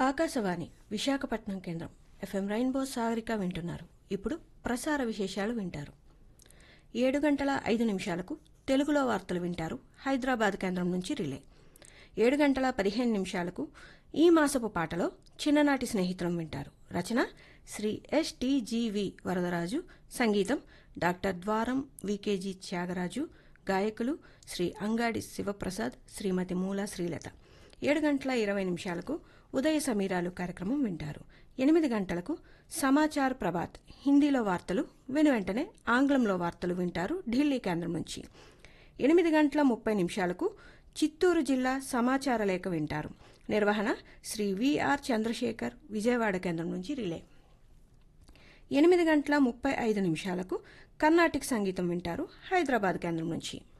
ఆకాశవాణి విశాఖపట్నం కేంద్రం FM rainbow Sagarika వింటున్నారు ఇప్పుడు ప్రసార విశేషాలు వింటారు ఏడు గంటల ఐదు నిమిషాలకు తెలుగులో వార్తలు వింటారు హైదరాబాద్ కేంద్రం నుంచి రిలే ఏడు గంటల పదిహేను నిమిషాలకు ఈ మాసపు పాటలో చిన్ననాటి స్నేహితులం వింటారు రచన శ్రీ ఎస్టీజీవి వరదరాజు సంగీతం డాక్టర్ ద్వారం వికేజీ త్యాగరాజు గాయకులు శ్రీ అంగాడి శివప్రసాద్ శ్రీమతి మూలా శ్రీలత ఏడు గంటల ఇరవై నిమిషాలకు ఉదయ సమీరాలు కార్యక్రమం వింటారు ఎనిమిది గంటలకు సమాచార్ ప్రభాత్ హిందీలో వార్తలు వెను వెంటనే ఆంగ్లంలో వార్తలు వింటారు ఢిల్లీ కేంద్రం నుంచి ఎనిమిది గంటల ముప్పై నిమిషాలకు చిత్తూరు జిల్లా సమాచార లేఖ వింటారు నిర్వహణ శ్రీ విఆర్ చంద్రశేఖర్ విజయవాడ కేంద్రం నుంచి రిలే ఎనిమిది గంటల ముప్పై ఐదు నిమిషాలకు కర్ణాటిక్ సంగీతం వింటారు హైదరాబాద్ కేంద్రం నుంచి